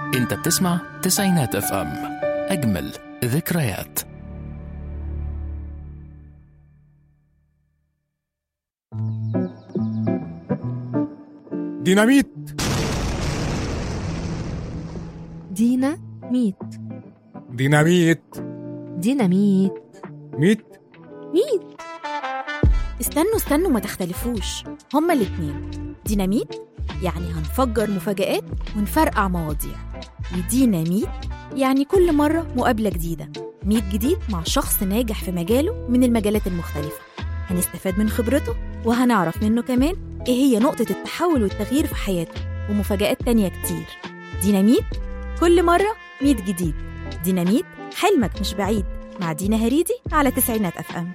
انت بتسمع تسعينات اف ام اجمل ذكريات ديناميت دينا ميت ديناميت ديناميت ميت ميت استنوا استنوا ما تختلفوش هما الاتنين ديناميت يعني هنفجر مفاجآت ونفرقع مواضيع وديناميت يعني كل مرة مقابلة جديدة ميت جديد مع شخص ناجح في مجاله من المجالات المختلفة هنستفاد من خبرته وهنعرف منه كمان ايه هي نقطة التحول والتغيير في حياته ومفاجآت تانية كتير ديناميت كل مرة ميت جديد ديناميت حلمك مش بعيد مع دينا هريدي على تسعينات اف ام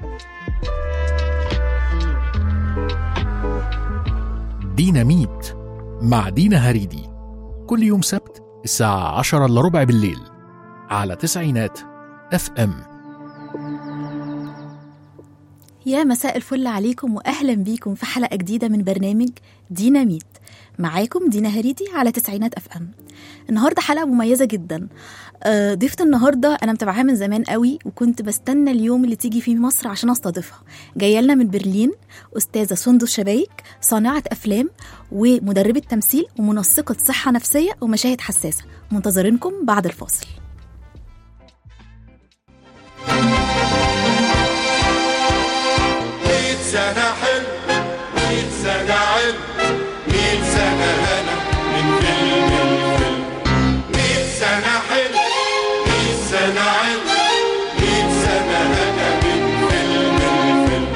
ديناميت مع دينا هريدي كل يوم سبت الساعة عشرة إلا ربع بالليل على تسعينات اف ام يا مساء الفل عليكم واهلا بيكم في حلقه جديده من برنامج ديناميت معاكم دينا هريدي على تسعينات اف ام النهارده حلقه مميزه جدا آه، ضيفة النهارده انا متابعاها من زمان قوي وكنت بستنى اليوم اللي تيجي فيه مصر عشان استضيفها جايه لنا من برلين استاذه سندس شبايك صانعه افلام ومدربه تمثيل ومنسقه صحه نفسيه ومشاهد حساسه منتظرينكم بعد الفاصل مية سنة حلم مية سنة علم مية سنة هنا من فيلم الفيلم مية سنة حلم مية سنة علم مية سنة هنا من فيلم الفيلم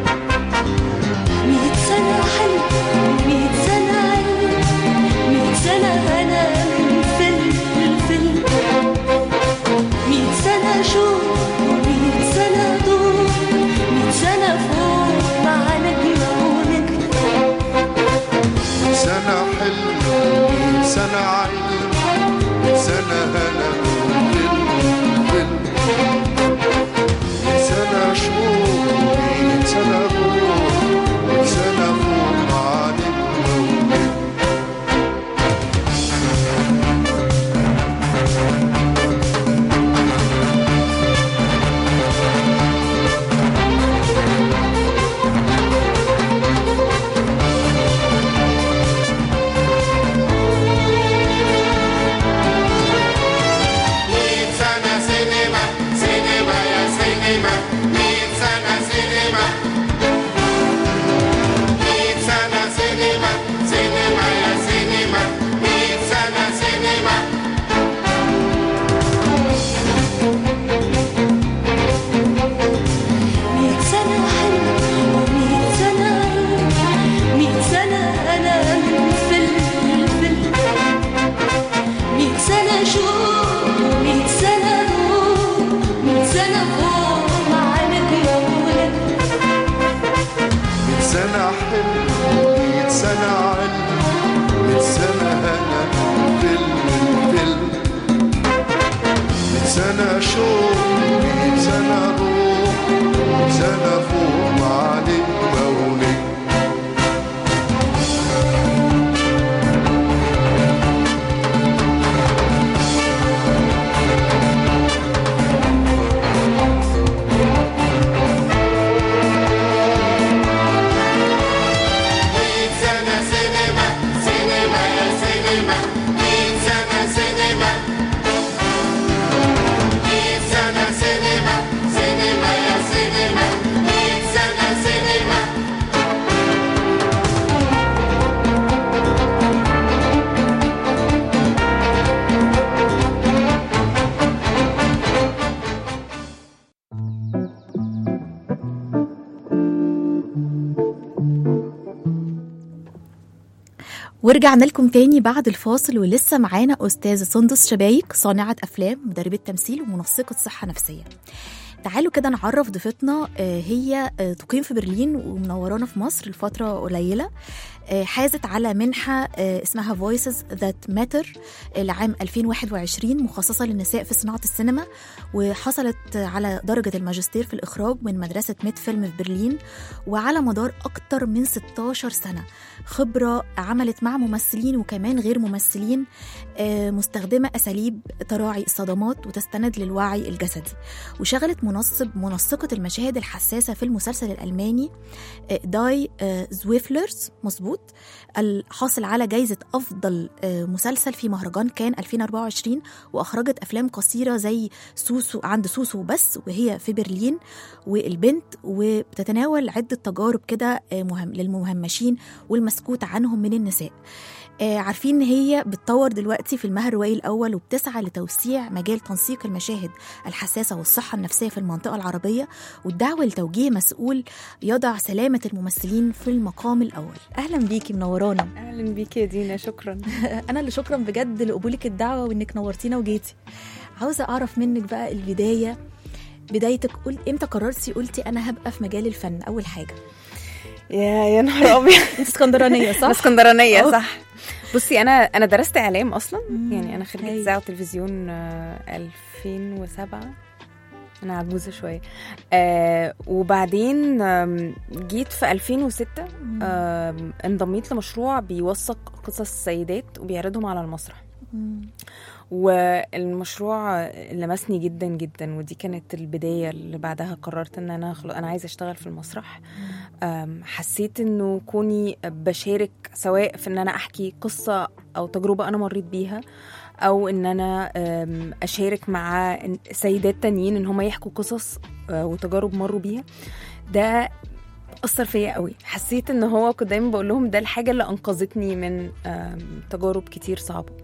مية سنة حلم مية سنة علم مية سنة هنا من فيلم الفيلم مية سنة شوق ومية سنة ضوء مية سنة فوق مع نجمة ونجم سنة حلم مية سنة علم مية سنة هنا من فيلم الفيلم مية سنة شوق مية سنة روح مية سنة فوق مع نجمة ونجم مية سنة سينما سينما يا سينما مية سنة سينما مية سنة سينما سينما يا سينما مية سنة سينما مية سنة حلم ومية سنة علم مية سنة أنا من فيلم الفيلم مية سنة شوق ومية سنة نور مية سنة فوق مع نجمة ونجم مية سنة حلم مية سنة علم مية سنة هنا فيلم الفيلم مية سنة شوق مية سنة روح مية سنة فوق مع نجمة ونجم مية سنة سينما سينما يا سينما مية سنة سينما مية سنة سينما سينما يا سينما مية سنة سينما ورجعنا لكم تاني بعد الفاصل ولسه معانا أستاذة سندس شبايك صانعة أفلام مدربة تمثيل ومنسقة صحة نفسية تعالوا كده نعرف ضيفتنا آه، هي آه، تقيم في برلين ومنورانا في مصر لفترة قليلة آه، حازت على منحة آه، اسمها Voices That Matter آه، لعام 2021 مخصصة للنساء في صناعة السينما وحصلت على درجة الماجستير في الإخراج من مدرسة ميد فيلم في برلين وعلى مدار أكتر من 16 سنة خبرة عملت مع ممثلين وكمان غير ممثلين آه، مستخدمة أساليب تراعي الصدمات وتستند للوعي الجسدي وشغلت منصب منسقة المشاهد الحساسة في المسلسل الألماني آه، داي آه، زويفلرز مظبوط الحاصل على جايزة أفضل آه، مسلسل في مهرجان كان 2024 وأخرجت أفلام قصيرة زي سوسو عند سوسو بس وهي في برلين والبنت وبتتناول عدة تجارب كده آه، مهم للمهمشين والمسكوت عنهم من النساء آه، عارفين ان هي بتطور دلوقتي في المهر الروائي الاول وبتسعى لتوسيع مجال تنسيق المشاهد الحساسه والصحه النفسيه في المنطقه العربيه والدعوه لتوجيه مسؤول يضع سلامه الممثلين في المقام الاول اهلا بيكي منورانا اهلا بيكي يا دينا شكرا انا اللي شكرا بجد لقبولك الدعوه وانك نورتينا وجيتي عاوزه اعرف منك بقى البدايه بدايتك قلت امتى قررتي قلتي انا هبقى في مجال الفن اول حاجه يا يا نهار ابيض انت اسكندرانيه أنا صح اسكندرانيه أوه. صح بصي انا انا درست اعلام اصلا مم، يعني انا خريجه هايل. اذاعه وتلفزيون آه، 2007 انا عجوزه شويه آه وبعدين آم، جيت في 2006 آم، انضميت لمشروع بيوثق قصص السيدات وبيعرضهم على المسرح مم. والمشروع لمسني جدا جدا ودي كانت البدايه اللي بعدها قررت ان انا خلاص انا عايزه اشتغل في المسرح أم، حسيت انه كوني بشارك سواء في ان انا احكي قصه او تجربه انا مريت بيها او ان انا أم، اشارك مع سيدات تانيين ان هم يحكوا قصص آه، وتجارب مروا بيها ده اثر فيا قوي حسيت ان هو كنت دايما بقول لهم ده الحاجه اللي انقذتني من أم، تجارب كتير صعبه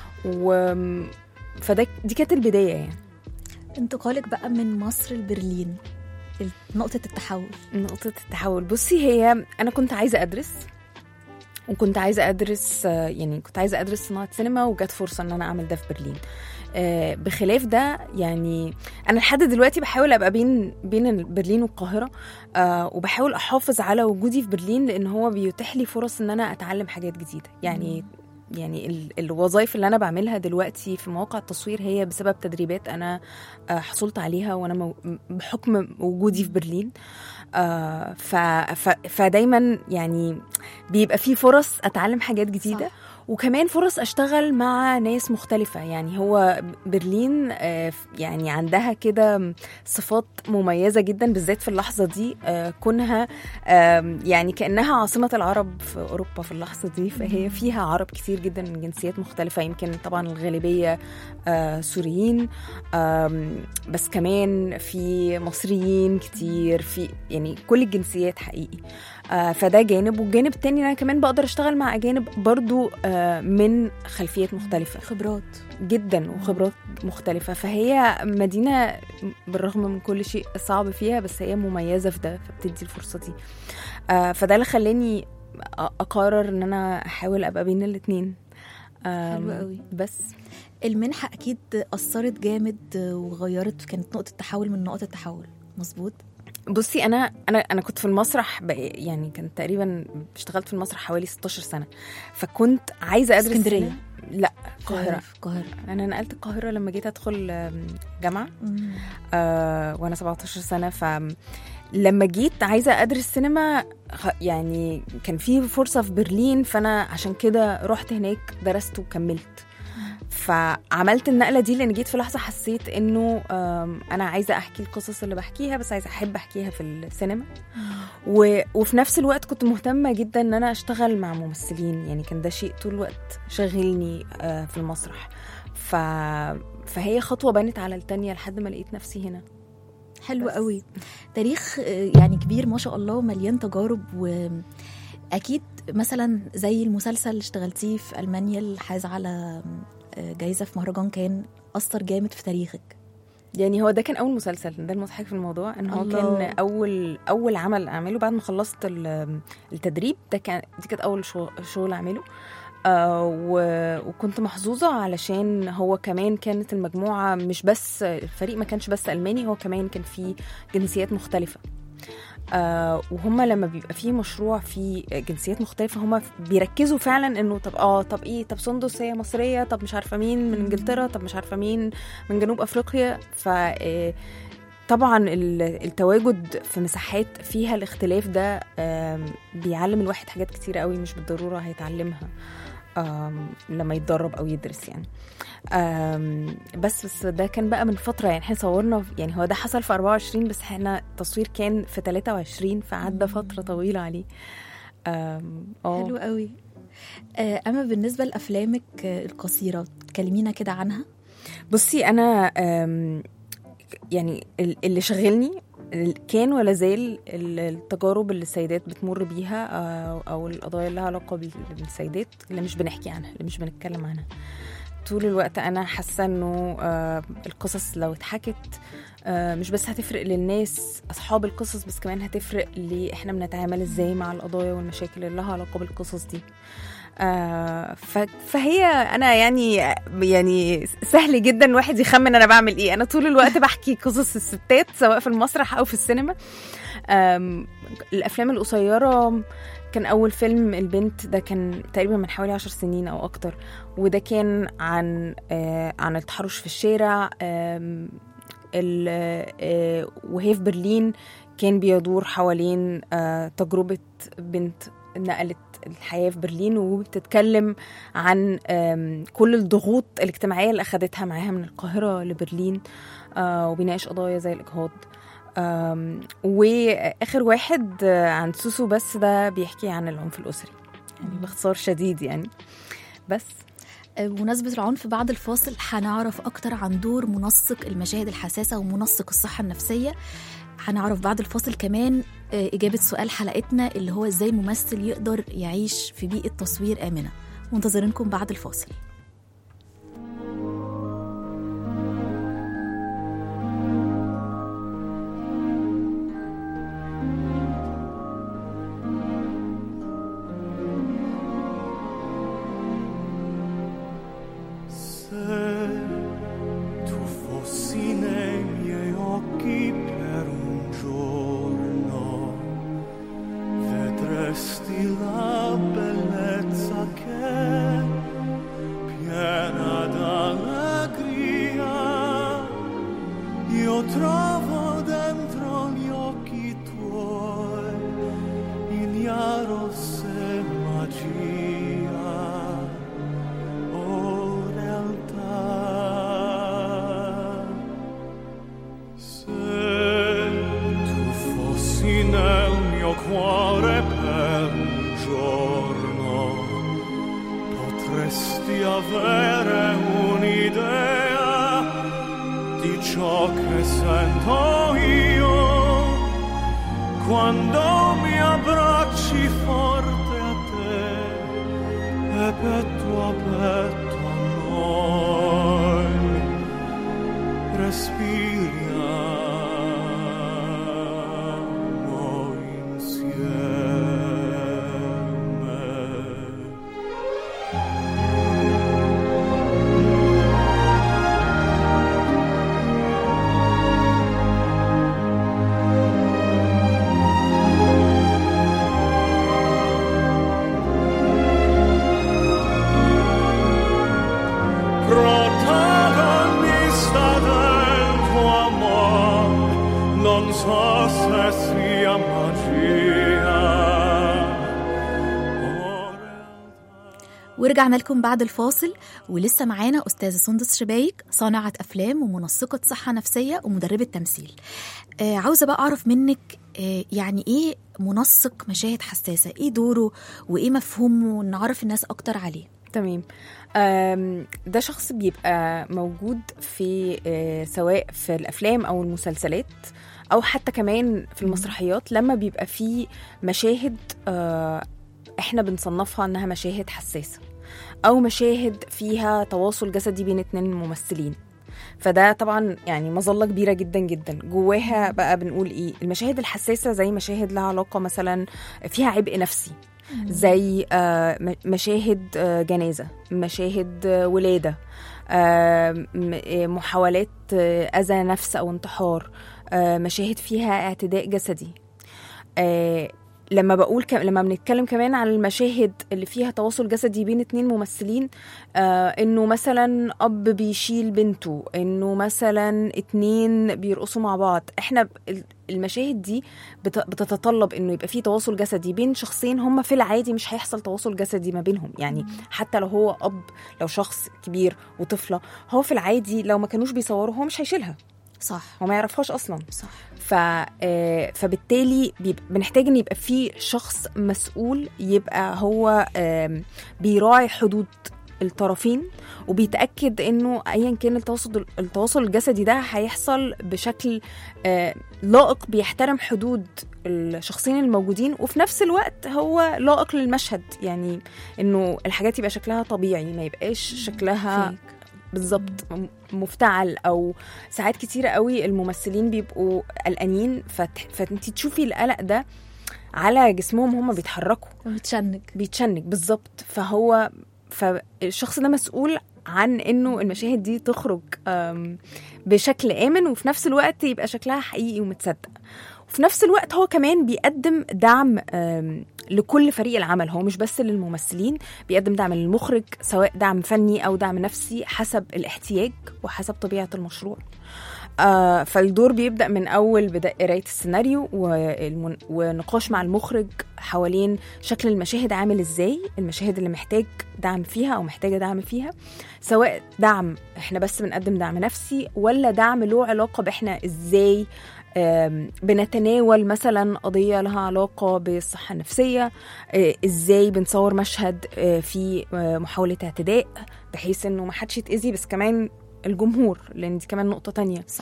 و فده دي كانت البدايه يعني انتقالك بقى من مصر لبرلين نقطة التحول نقطة التحول بصي هي أنا كنت عايزة أدرس وكنت عايزة أدرس آه، يعني كنت عايزة أدرس صناعة سينما وجات فرصة إن أنا أعمل ده في برلين آه، بخلاف ده يعني أنا لحد دلوقتي بحاول أبقى بين بين برلين والقاهرة آه، وبحاول أحافظ على وجودي في برلين لأن هو بيتيح لي فرص إن أنا أتعلم حاجات جديدة يعني يعني ال- الوظائف اللي انا بعملها دلوقتي في مواقع التصوير هي بسبب تدريبات انا آه، حصلت عليها وانا مو- بحكم وجودي في برلين آه، ف ف فدايما يعني بيبقى في فرص اتعلم حاجات جديده صح. صح. وكمان فرص اشتغل مع ناس مختلفه يعني هو برلين آه، يعني عندها كده صفات مميزه جدا بالذات في اللحظه دي آه، كونها آم، يعني كانها عاصمه العرب في اوروبا في اللحظه دي فهي فيها عرب كتير جدا من جنسيات مختلفه يمكن طبعا الغالبيه آه، سوريين آم، بس كمان في مصريين كتير في يعني كل الجنسيات حقيقي آه، فده جانب والجانب التاني إن انا كمان بقدر اشتغل مع اجانب برضو آه، من خلفيات مختلفه خبرات جدا وخبرات مختلفة فهي مدينة بالرغم من كل شيء صعب فيها بس هي مميزة في ده فبتدي الفرصة دي آه فده اللي خلاني أ- أقرر إن أنا أحاول أبقى بين الاتنين آم، حلو قوي. بس المنحة أكيد أثرت جامد وغيرت كانت نقطة تحول من نقطة تحول مظبوط بصي انا انا انا كنت في المسرح بقى- يعني كان تقريبا اشتغلت في المسرح حوالي 16 سنه فكنت عايزه ادرس اسكندرية؟ هنا. لا القاهره في القاهرة انا نقلت القاهره لما جيت ادخل آم، جامعه آه وانا 17 سنه ف لما جيت عايزه ادرس سينما خ- يعني كان في فرصه في برلين فانا عشان كده رحت هناك درست وكملت فعملت النقله دي لان جيت في لحظه حسيت انه آم، انا عايزه احكي القصص اللي بحكيها بس عايزه احب احكيها في السينما و... وفي نفس الوقت كنت مهتمه جدا ان انا اشتغل مع ممثلين يعني كان ده شيء طول الوقت شاغلني آه، في المسرح ف... فهي خطوه بنت على التانية لحد ما لقيت نفسي هنا حلو بس. قوي تاريخ آه، يعني كبير ما شاء الله ومليان تجارب واكيد مثلا زي المسلسل اللي اشتغلتيه في المانيا اللي حاز على آه، جايزه في مهرجان كان اثر جامد في تاريخك يعني هو ده كان اول مسلسل ده المضحك في الموضوع ان هو الله. كان اول اول عمل اعمله بعد ما خلصت ال- التدريب ده كان دي كانت اول شغل, شغل اعمله آه و- وكنت محظوظة علشان هو كمان كانت المجموعة مش بس الفريق ما كانش بس ألماني هو كمان كان فيه جنسيات مختلفة آه وهم لما بيبقى فيه مشروع فيه جنسيات مختلفة هم بيركزوا فعلا انه طب اه طب ايه طب سندس هي مصرية طب مش عارفة مين من انجلترا طب مش عارفة مين من جنوب افريقيا ف آه، طبعا ال- التواجد في مساحات فيها الاختلاف ده آم، بيعلم الواحد حاجات كتيرة قوي مش بالضرورة هيتعلمها آم، لما يتدرب او يدرس يعني آم، بس بس ده كان بقى من فترة يعني احنا صورنا يعني هو ده حصل في 24 بس احنا التصوير كان في 23 فعدى فترة طويلة عليه آم، اه حلو قوي آه، اما بالنسبه لافلامك آه، القصيره تكلمينا كده عنها بصي انا أم، يعني ال- اللي شغلني ال- كان ولا زال ال- التجارب اللي السيدات بتمر بيها آه، او القضايا اللي لها علاقه بال- بالسيدات اللي مش بنحكي عنها اللي مش بنتكلم عنها طول الوقت انا حاسه انه آه، القصص لو اتحكت آه، مش بس هتفرق للناس اصحاب القصص بس كمان هتفرق ليه احنا بنتعامل ازاي مع القضايا والمشاكل اللي لها علاقه بالقصص دي آه ف- فهي انا يعني يعني سهل جدا الواحد يخمن انا بعمل ايه انا طول الوقت بحكي قصص الستات سواء في المسرح او في السينما آم، الافلام القصيره كان اول فيلم البنت ده كان تقريبا من حوالي عشر سنين او اكتر وده كان عن آه عن التحرش في الشارع آم، ال- آه، وهي في برلين كان بيدور حوالين آه تجربة بنت نقلت الحياة في برلين وبتتكلم عن آم، كل الضغوط الاجتماعية اللي أخدتها معاها من القاهرة لبرلين آه، وبيناقش قضايا زي الإجهاض آم، وآخر واحد آه، عن سوسو بس ده بيحكي عن العنف الأسري يعني باختصار شديد يعني بس آه، بمناسبة العنف بعد الفاصل هنعرف أكتر عن دور منسق المشاهد الحساسة ومنسق الصحة النفسية هنعرف بعد الفاصل كمان آه، إجابة سؤال حلقتنا اللي هو إزاي ممثل يقدر يعيش في بيئة تصوير آمنة منتظرينكم بعد الفاصل Se tu fossi nei miei occhi per un giorno, vedresti la bellezza che piena d'allegria io trovo dentro gli occhi tuoi ignaros e magia o realtà. Se tu fossi nel mio cuore per un giorno, potresti avere un'idea di ciò che sento io quando mi abbracci forte a te e petto a petto a noi respiriamo insieme. protagonista del tuo amor, non so se sia magia. o realtà. ورجعنا لكم بعد الفاصل ولسه معانا أستاذة سندس شبايك صانعة أفلام ومنسقة صحة نفسية ومدربة تمثيل آه عاوزة بقى أعرف منك آه يعني إيه منسق مشاهد حساسة إيه دوره وإيه مفهومه نعرف الناس أكتر عليه تمام أم، ده شخص بيبقى موجود في آه، سواء في الافلام او المسلسلات او حتى كمان في المسرحيات لما بيبقى في مشاهد آه، احنا بنصنفها انها مشاهد حساسه او مشاهد فيها تواصل جسدي بين اتنين ممثلين فده طبعا يعني مظله كبيره جدا جدا جواها بقى بنقول ايه المشاهد الحساسه زي مشاهد لها علاقه مثلا فيها عبء نفسي زي آه، م- مشاهد آه، جنازه مشاهد آه، ولاده آه، م- آه، محاولات آه، اذى نفس او انتحار آه، مشاهد فيها اعتداء جسدي آه، لما بقول ك... لما بنتكلم كمان عن المشاهد اللي فيها تواصل جسدي بين اتنين ممثلين آه انه مثلا اب بيشيل بنته انه مثلا اتنين بيرقصوا مع بعض احنا ب- ال- المشاهد دي بت... بتتطلب انه يبقى في تواصل جسدي بين شخصين هم في العادي مش هيحصل تواصل جسدي ما بينهم يعني حتى لو هو اب لو شخص كبير وطفله هو في العادي لو ما كانوش بيصوروا هو مش هيشيلها صح هو ما يعرفهاش اصلا صح ف آه، فبالتالي بيبقى بنحتاج ان يبقى في شخص مسؤول يبقى هو آم، بيراعي حدود الطرفين وبيتاكد انه ايا كان التواصل التواصل الجسدي ده هيحصل بشكل آه، لائق بيحترم حدود الشخصين الموجودين وفي نفس الوقت هو لائق للمشهد يعني انه الحاجات يبقى شكلها طبيعي ما يبقاش شكلها فيك. بالظبط م- مفتعل او ساعات كتيرة قوي الممثلين بيبقوا قلقانين فت... فانت تشوفي القلق ده على جسمهم هم بيتحركوا بتشنج بيتشنج بالظبط فهو فالشخص ده مسؤول عن انه المشاهد دي تخرج أم، بشكل امن وفي نفس الوقت يبقى شكلها حقيقي ومتصدق وفي نفس الوقت هو كمان بيقدم دعم أم، لكل فريق العمل هو مش بس للممثلين بيقدم دعم للمخرج سواء دعم فني او دعم نفسي حسب الاحتياج وحسب طبيعه المشروع آه فالدور بيبدا من اول بدا قرايه السيناريو والمن... ونقاش مع المخرج حوالين شكل المشاهد عامل ازاي المشاهد اللي محتاج دعم فيها او محتاجه دعم فيها سواء دعم احنا بس بنقدم دعم نفسي ولا دعم له علاقه باحنا ازاي آم، بنتناول مثلا قضيه لها علاقه بالصحه النفسيه آه، ازاي بنصور مشهد آه، في آه، محاوله اعتداء بحيث انه ما حدش يتاذي بس كمان الجمهور لان دي كمان نقطه تانية صح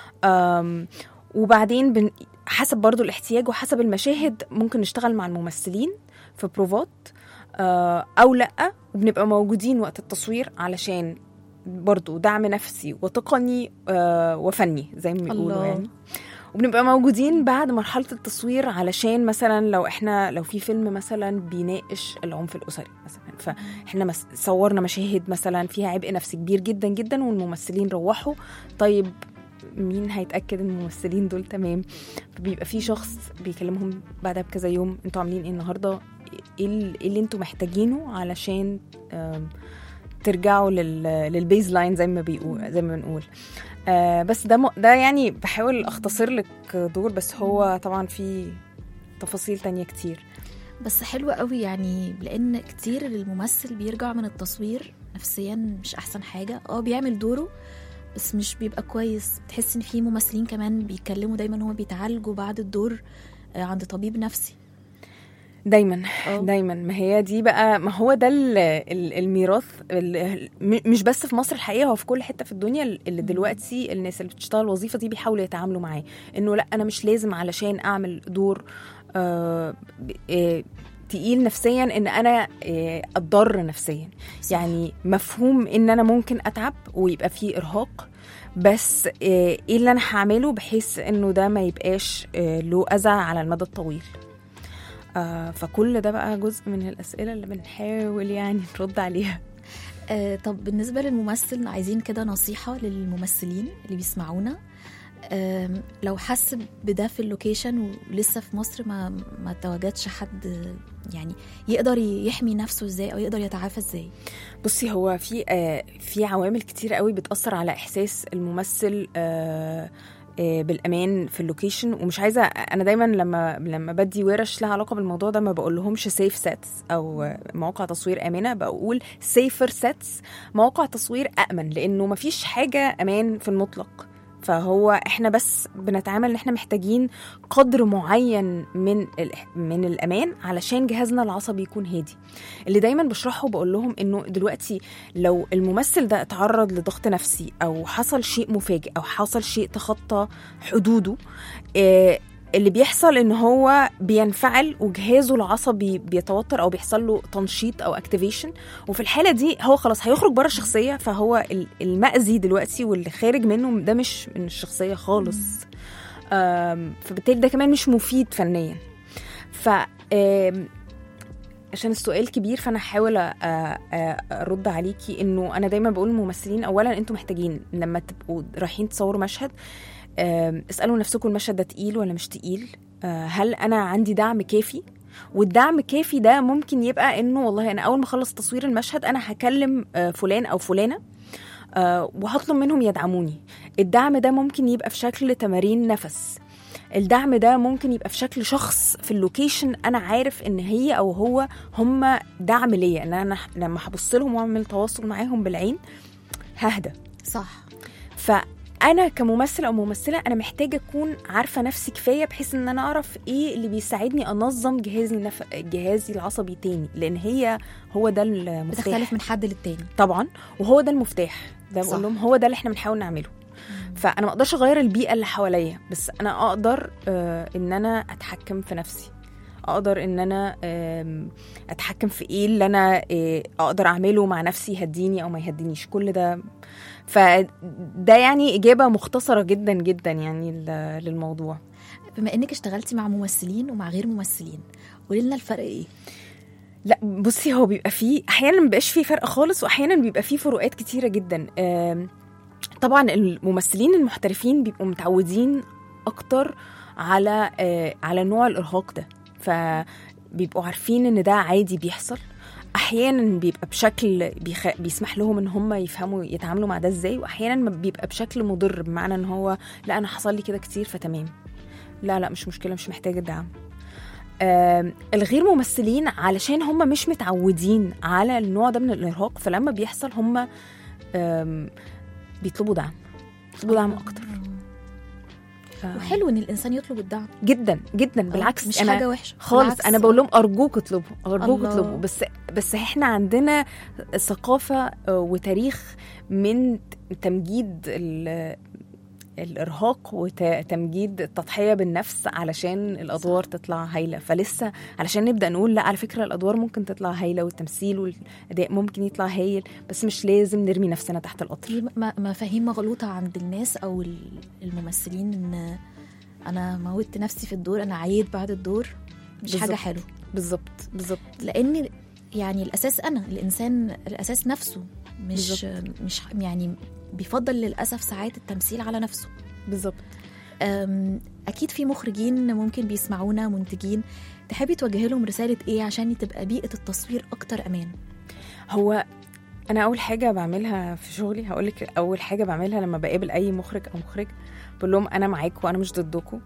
أم وبعدين بن... حسب برضو الاحتياج وحسب المشاهد ممكن نشتغل مع الممثلين في بروفات آه، او لا وبنبقى موجودين وقت التصوير علشان برضو دعم نفسي وتقني آه، وفني زي ما بيقولوا الله. يعني وبنبقى موجودين بعد مرحلة التصوير علشان مثلا لو احنا لو في فيلم مثلا بيناقش العنف الأسري مثلا فاحنا مس صورنا مشاهد مثلا فيها عبء نفسي كبير جدا جدا والممثلين روحوا طيب مين هيتاكد ان الممثلين دول تمام بيبقى في شخص بيكلمهم بعدها بكذا يوم انتوا عاملين ايه النهارده ايه ال- إيه اللي انتوا محتاجينه علشان آم، ترجعوا لل للبيز لاين زي ما بيقول زي ما بنقول آه بس ده م- ده يعني بحاول اختصر لك دور بس هو طبعا في تفاصيل تانية كتير بس حلو قوي يعني لان كتير الممثل بيرجع من التصوير نفسيا مش احسن حاجه اه بيعمل دوره بس مش بيبقى كويس تحس ان في ممثلين كمان بيتكلموا دايما هو بيتعالجوا بعد الدور آه، عند طبيب نفسي دايما اه. دايما ما هي دي بقى ما هو ده ال- ال- الميراث ال- م- مش بس في مصر الحقيقه هو في كل حته في الدنيا اللي دلوقتي الناس اللي بتشتغل الوظيفه دي بيحاولوا يتعاملوا معاه انه لا انا مش لازم علشان اعمل دور آه ب- آه تقيل نفسيا ان انا آه اتضر نفسيا يعني مفهوم ان انا ممكن اتعب ويبقى فيه ارهاق بس آه، ايه اللي انا هعمله بحيث انه ده ما يبقاش آه، له اذى على المدى الطويل آه فكل ده بقى جزء من الأسئلة اللي بنحاول يعني نرد عليها آه طب بالنسبة للممثل عايزين كده نصيحة للممثلين اللي بيسمعونا آم، لو حس بده في اللوكيشن ولسه في مصر ما ما تواجدش حد يعني يقدر يحمي نفسه ازاي او يقدر يتعافى ازاي بصي هو في آه في عوامل كتير قوي بتأثر على إحساس الممثل آه آه، بالامان في اللوكيشن ومش عايزه انا دايما لما لما بدي ورش لها علاقه بالموضوع ده ما بقول لهمش سيف سيتس او آه، مواقع تصوير امنه بقول سيفر سيتس مواقع تصوير امن لانه ما فيش حاجه امان في المطلق فهو احنا بس بنتعامل ان احنا محتاجين قدر معين من ال- من الامان علشان جهازنا العصبي يكون هادي اللي دايما بشرحه بقول لهم انه دلوقتي لو الممثل ده اتعرض لضغط نفسي او حصل شيء مفاجئ او حصل شيء تخطى حدوده آه، اللي بيحصل ان هو بينفعل وجهازه العصبي بيتوتر او بيحصل له تنشيط او اكتيفيشن وفي الحاله دي هو خلاص هيخرج بره الشخصيه فهو ال- المأذي دلوقتي واللي خارج منه ده مش من الشخصيه خالص آم، فبالتالي ده كمان مش مفيد فنيا ف آم، عشان السؤال كبير فانا هحاول أ- أ- ارد عليكي انه انا دايما بقول للممثلين اولا انتوا محتاجين لما تبقوا رايحين تصوروا مشهد آم، اسالوا نفسكم المشهد ده تقيل ولا مش تقيل آه، هل انا عندي دعم كافي والدعم كافي ده ممكن يبقى انه والله انا اول ما اخلص تصوير المشهد انا هكلم آه، فلان او فلانه آه، وهطلب منهم يدعموني الدعم ده ممكن يبقى في شكل تمارين نفس الدعم ده ممكن يبقى في شكل شخص في اللوكيشن انا عارف ان هي او هو هم دعم ليا ان انا لما هبص لهم واعمل تواصل معاهم بالعين ههدى صح فانا كممثل او ممثله انا محتاجه اكون عارفه نفسي كفايه بحيث ان انا اعرف ايه اللي بيساعدني انظم جهازي نف... جهازي العصبي تاني لان هي هو ده المفتاح بتختلف من حد للتاني طبعا وهو ده المفتاح ده صح. بقول لهم هو ده اللي احنا بنحاول نعمله فانا ما اقدرش اغير البيئه اللي حواليا بس انا اقدر آه ان انا اتحكم في نفسي اقدر ان انا آم، اتحكم في ايه اللي انا آه، اقدر اعمله مع نفسي يهديني او ما يهدينيش كل ده فده يعني اجابه مختصره جدا جدا يعني ل- للموضوع بما انك اشتغلتي مع ممثلين ومع غير ممثلين قولي لنا الفرق ايه لا بصي هو بيبقى فيه احيانا ما بيبقاش فيه فرق خالص واحيانا بيبقى فيه فروقات كتيره جدا آم، طبعا الممثلين المحترفين بيبقوا متعودين اكتر على آه، على نوع الارهاق ده فبيبقوا عارفين ان ده عادي بيحصل احيانا بيبقى بشكل بيخ... بيسمح لهم ان هم يفهموا يتعاملوا مع ده ازاي واحيانا ما بيبقى بشكل مضر بمعنى ان هو لا انا حصل لي كده كتير فتمام لا لا مش مشكله مش محتاجه الدعم آم، الغير ممثلين علشان هم مش متعودين على النوع ده من الارهاق فلما بيحصل هم آم، بيطلبوا دعم بيطلبوا دعم اكتر ف- وحلو ان الانسان يطلب الدعم جدا جدا بالعكس مش أنا حاجه وحشه خالص بالعكس. انا بقول لهم ارجوك اطلبوا ارجوك الله. اطلبوا بس بس احنا عندنا ثقافه آه، وتاريخ من تمجيد ال- الارهاق وتمجيد التضحيه بالنفس علشان الادوار تطلع هايله فلسه علشان نبدا نقول لا على فكره الادوار ممكن تطلع هايله والتمثيل والاداء ممكن يطلع هايل بس مش لازم نرمي نفسنا تحت القطر في م- مفاهيم مغلوطه عند الناس او ال- الممثلين ان انا موتت نفسي في الدور انا عييت بعد الدور مش بالظبط. حاجه حلوه بالظبط بالظبط لان يعني الاساس انا الانسان الاساس نفسه مش بالظبط. مش يعني بيفضل للاسف ساعات التمثيل على نفسه بالظبط أم، اكيد في مخرجين ممكن بيسمعونا منتجين تحبي توجهي لهم رساله ايه عشان تبقى بيئه التصوير اكتر امان هو انا اول حاجه بعملها في شغلي هقول لك اول حاجه بعملها لما بقابل اي مخرج او مخرج بقول لهم انا معاكم وانا مش ضدكم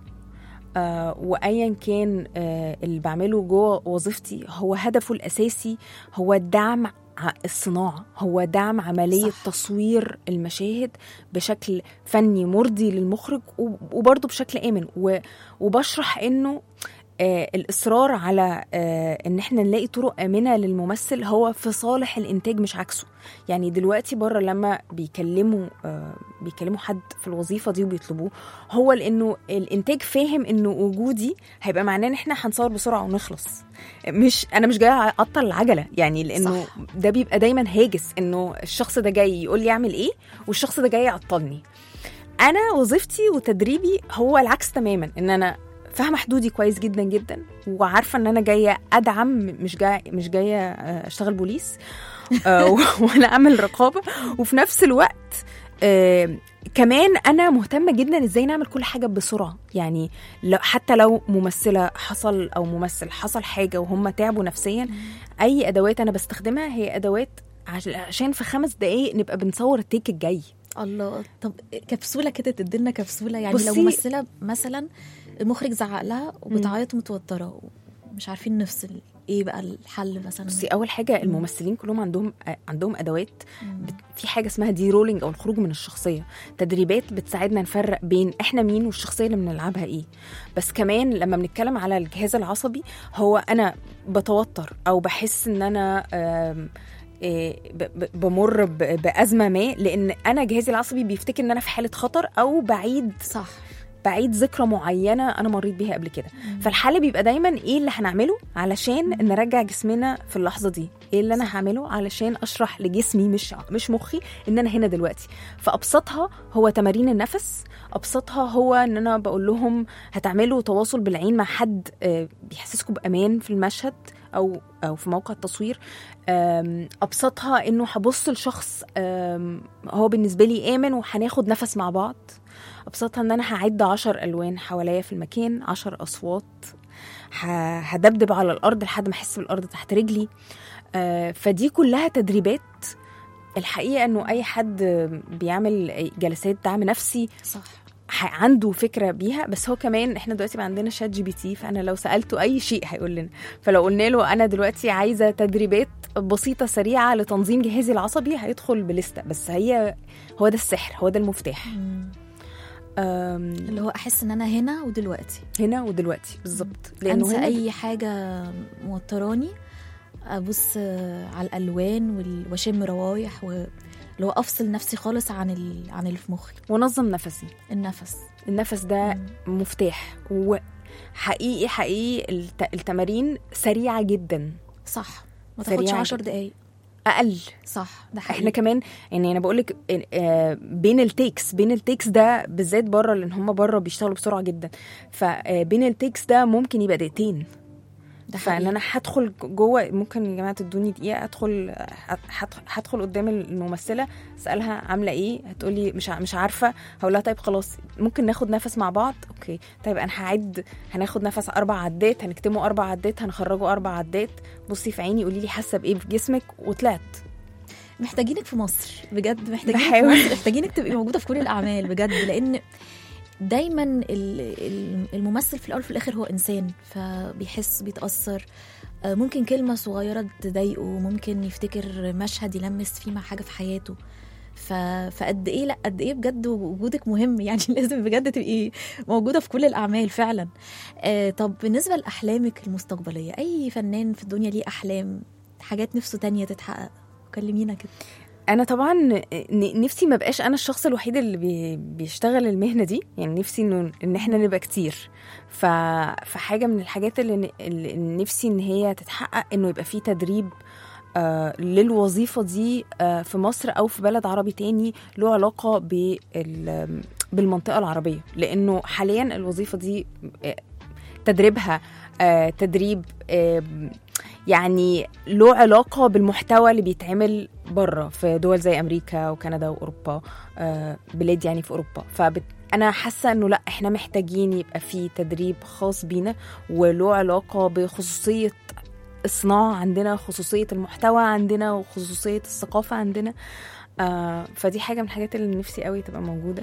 آه وايا كان آه اللي بعمله جوه وظيفتي هو هدفه الاساسي هو دعم ع- الصناعه هو دعم عمليه صح. صح. تصوير المشاهد بشكل فني مرضي للمخرج وب- وبرضه بشكل امن و- وبشرح انه آه الاصرار على آه ان احنا نلاقي طرق امنه للممثل هو في صالح الانتاج مش عكسه يعني دلوقتي بره لما بيكلموا آه بيكلموا حد في الوظيفه دي وبيطلبوه هو لانه الانتاج فاهم انه وجودي هيبقى معناه ان احنا هنصور بسرعه ونخلص مش انا مش جايه اعطل العجله يعني لانه صح. ده بيبقى دايما هاجس انه الشخص ده جاي يقول لي اعمل ايه والشخص ده جاي يعطلني انا وظيفتي وتدريبي هو العكس تماما ان انا فاهمه حدودي كويس جدا جدا وعارفه ان انا جايه ادعم مش جايه مش جايه آه، اشتغل بوليس آه، ولا اعمل رقابه وفي نفس الوقت آه، كمان انا مهتمه جدا ازاي نعمل كل حاجه بسرعه يعني لو حتى لو ممثله حصل او ممثل حصل حاجه وهم تعبوا نفسيا اي ادوات انا بستخدمها هي ادوات عش- عشان في خمس دقايق نبقى بنصور التيك الجاي الله طب كبسوله كده تدينا كبسوله يعني لو بصي- ممثله مثلا المخرج زعق لها وبتعيط متوتره مش عارفين نفصل ايه بقى الحل مثلا بصي اول حاجه الممثلين كلهم عندهم عندهم ادوات مم. بت- في حاجه اسمها دي رولينج او الخروج من الشخصيه تدريبات بتساعدنا نفرق بين احنا مين والشخصيه اللي بنلعبها ايه بس كمان لما بنتكلم على الجهاز العصبي هو انا بتوتر او بحس ان انا آم، إيه، ب- ب- بمر ب- بازمه ما لان انا جهازي العصبي بيفتكر ان انا في حاله خطر او بعيد صح بعيد ذكرى معينه انا مريت بيها قبل كده فالحل بيبقى دايما ايه اللي هنعمله علشان نرجع جسمنا في اللحظه دي ايه اللي انا هعمله علشان اشرح لجسمي مش مش مخي ان انا هنا دلوقتي فابسطها هو تمارين النفس ابسطها هو ان انا بقول لهم هتعملوا تواصل بالعين مع حد آه، بيحسسكم بامان في المشهد او او في موقع التصوير آم، ابسطها انه هبص لشخص آم، هو بالنسبه لي امن وهناخد نفس مع بعض ابسطها ان انا هعد عشر الوان حواليا في المكان عشر اصوات ه- هدبدب على الارض لحد ما احس بالارض تحت رجلي آه، فدي كلها تدريبات الحقيقه انه اي حد بيعمل جلسات دعم نفسي صح ح- عنده فكره بيها بس هو كمان احنا دلوقتي بقى عندنا شات جي بي تي فانا لو سالته اي شيء هيقول لنا فلو قلنا له انا دلوقتي عايزه تدريبات بسيطه سريعه لتنظيم جهازي العصبي هيدخل بليسته بس هي هو ده السحر هو ده المفتاح مم. أم، اللي هو احس ان انا هنا ودلوقتي هنا ودلوقتي بالظبط انسى هنا اي حاجه موتراني ابص آه، على الالوان وال- واشم روايح و... اللي هو افصل نفسي خالص عن ال... عن اللي في مخي ونظم نفسي النفس النفس ده مم. مفتاح وحقيقي حقيقي الت- التمارين سريعه جدا صح ما تاخدش سريعة عشر جدا. دقايق اقل صح ده حقيقي احنا كمان يعني انا بقول لك بين التيكس بين التيكس ده بالذات بره لان هم بره بيشتغلوا بسرعه جدا فبين التيكس ده ممكن يبقى دقيقتين ده فان حقيقي انا هدخل جوه ممكن يا جماعه تدوني دقيقه ادخل هدخل- هدخل قدام الممثله اسالها عامله ايه هتقولي مش ع- مش عارفه هقول لها طيب خلاص ممكن ناخد نفس مع بعض اوكي طيب انا هعد هناخد نفس اربع عدات هنكتمه اربع عدات هنخرجه اربع عدات بصي في عيني قولي لي حاسه بايه في جسمك وطلعت محتاجينك في مصر بجد محتاجينك في بحاول. مصر محتاجينك تبقي موجوده في كل الاعمال بجد لان دايما ال- ال- الممثل في الاول وفي الاخر هو انسان فبيحس بيتاثر آه، ممكن كلمه صغيره تضايقه ممكن يفتكر مشهد يلمس فيه مع حاجه في حياته ف... فقد ايه لا قد ايه بجد وجودك مهم يعني لازم بجد تبقي موجوده في كل الاعمال فعلا آه طب بالنسبه لاحلامك المستقبليه اي فنان في الدنيا ليه احلام حاجات نفسه تانية تتحقق كلمينا كده انا طبعا ن- نفسي ما بقاش انا الشخص الوحيد اللي بي بيشتغل المهنه دي يعني نفسي انه ان احنا نبقى كتير ف فحاجه من الحاجات اللي, ن- اللي نفسي ان هي تتحقق انه يبقى في تدريب آه للوظيفه دي آه في مصر او في بلد عربي تاني له علاقه بال بالمنطقه العربيه لانه حاليا الوظيفه دي آه، تدريبها آه تدريب آه يعني له علاقة بالمحتوى اللي بيتعمل بره في دول زي أمريكا وكندا وأوروبا آه، بلاد يعني في أوروبا فبت أنا حاسة إنه لأ إحنا محتاجين يبقى في تدريب خاص بينا وله علاقة بخصوصية الصناعة عندنا خصوصية المحتوى عندنا وخصوصية الثقافة عندنا آه فدي حاجة من الحاجات اللي نفسي قوي تبقى موجودة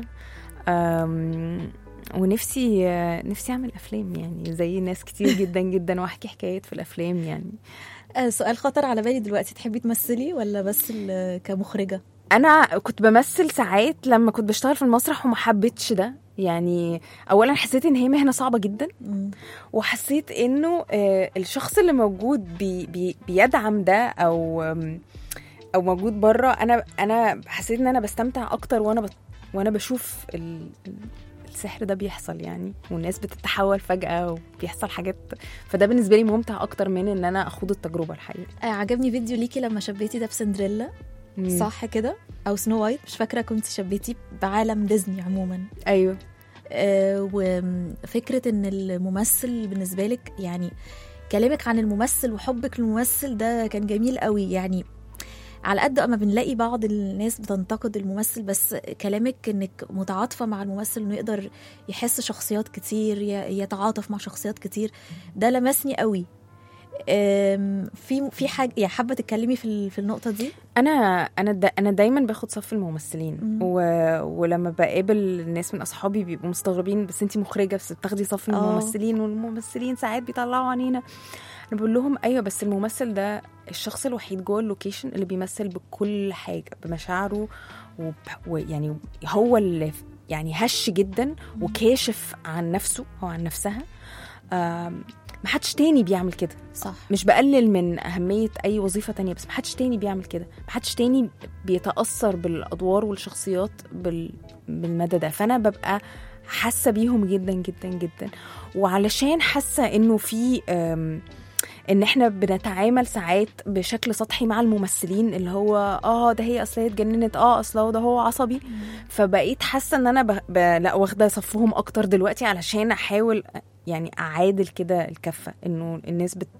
آم، ونفسي آه، نفسي اعمل افلام يعني زي ناس كتير جدا جدا واحكي حكايات في الافلام يعني آه سؤال خطر على بالي دلوقتي تحبي تمثلي ولا بس ال- كمخرجه انا كنت بمثل ساعات لما كنت بشتغل في المسرح وما حبيتش ده يعني اولا حسيت ان هي مهنه صعبه جدا مم. وحسيت انه آه، الشخص اللي موجود بي بي بيدعم ده او آم، او موجود بره انا انا حسيت ان انا بستمتع اكتر وانا بت وانا بشوف ال ال- السحر ده بيحصل يعني والناس بتتحول فجأة وبيحصل حاجات فده بالنسبة لي ممتع أكتر من إن أنا أخوض التجربة الحقيقة آه عجبني فيديو ليكي لما شبيتي ده بسندريلا مم. صح كده او سنو وايت مش فاكره كنت شبيتيه بعالم ديزني عموما أيوه آه وفكره ان الممثل بالنسبه لك يعني كلامك عن الممثل وحبك للممثل ده كان جميل قوي يعني على قد ما بنلاقي بعض الناس بتنتقد الممثل بس كلامك انك متعاطفه مع الممثل انه يقدر يحس شخصيات كتير ي- يتعاطف مع شخصيات كتير ده لمسني قوي آم، في في حاجه يعني حابه تتكلمي في ال- في النقطه دي انا انا دا انا دايما باخد صف الممثلين مم. و... ولما بقابل الناس من اصحابي بيبقوا مستغربين بس انتي مخرجه بس بتاخدي صف آه. الممثلين والممثلين ساعات بيطلعوا عينينا انا بقول لهم ايوه بس الممثل ده الشخص الوحيد جوه اللوكيشن اللي بيمثل بكل حاجه بمشاعره وب... ويعني هو اللي يعني هش جدا وكاشف عن نفسه او عن نفسها آم، محدش تاني بيعمل كده صح مش بقلل من أهمية أي وظيفة تانية بس محدش تاني بيعمل كده محدش تاني بيتأثر بالأدوار والشخصيات بال... بالمدى ده فأنا ببقى حاسة بيهم جدا جدا جدا وعلشان حاسة إنه في أم، ان احنا بنتعامل ساعات بشكل سطحي مع الممثلين اللي هو اه ده هي اصل هي اتجننت اه اصل هو ده هو عصبي فبقيت حاسه ان انا ب... ب... لا واخده صفهم اكتر دلوقتي علشان احاول يعني اعادل كده الكفه انه الناس بت...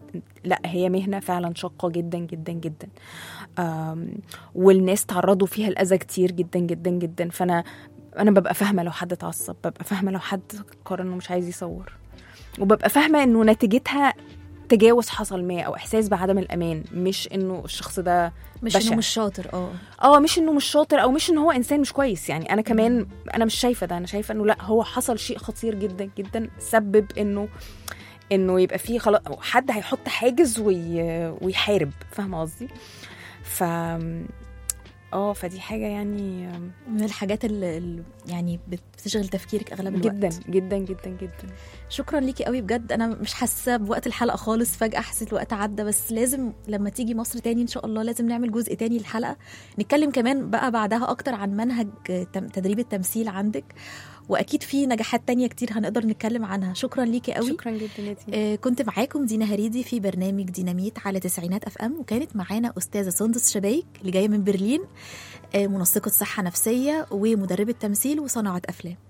لا هي مهنه فعلا شاقه جدا جدا جدا آم، والناس تعرضوا فيها الاذى كتير جدا جدا جدا فانا انا ببقى فاهمه لو حد اتعصب ببقى فاهمه لو حد قرر انه مش عايز يصور وببقى فاهمه انه نتيجتها تجاوز حصل ما او احساس بعدم الامان مش انه الشخص ده مش بشع. انه مش شاطر اه اه مش انه مش شاطر او مش انه هو انسان مش كويس يعني انا كمان انا مش شايفه ده انا شايفه انه لا هو حصل شيء خطير جدا جدا سبب انه انه يبقى فيه خلاص حد هيحط حاجز وي... ويحارب فاهمه قصدي ف اه فدي حاجه يعني من الحاجات اللي يعني بتشغل تفكيرك اغلب الوقت جدا جدا جدا جدا شكرا ليكي قوي بجد انا مش حاسه بوقت الحلقه خالص فجاه حسيت الوقت عدى بس لازم لما تيجي مصر تاني ان شاء الله لازم نعمل جزء تاني للحلقه نتكلم كمان بقى بعدها اكتر عن منهج تم- تدريب التمثيل عندك واكيد في نجاحات تانية كتير هنقدر نتكلم عنها شكرا ليكي قوي شكرا جدا يا دينا. آه، كنت معاكم دينا هريدي في برنامج ديناميت على تسعينات اف ام وكانت معانا استاذه سندس شبايك اللي جايه من برلين آه، منسقه صحه نفسيه ومدربه تمثيل وصناعه افلام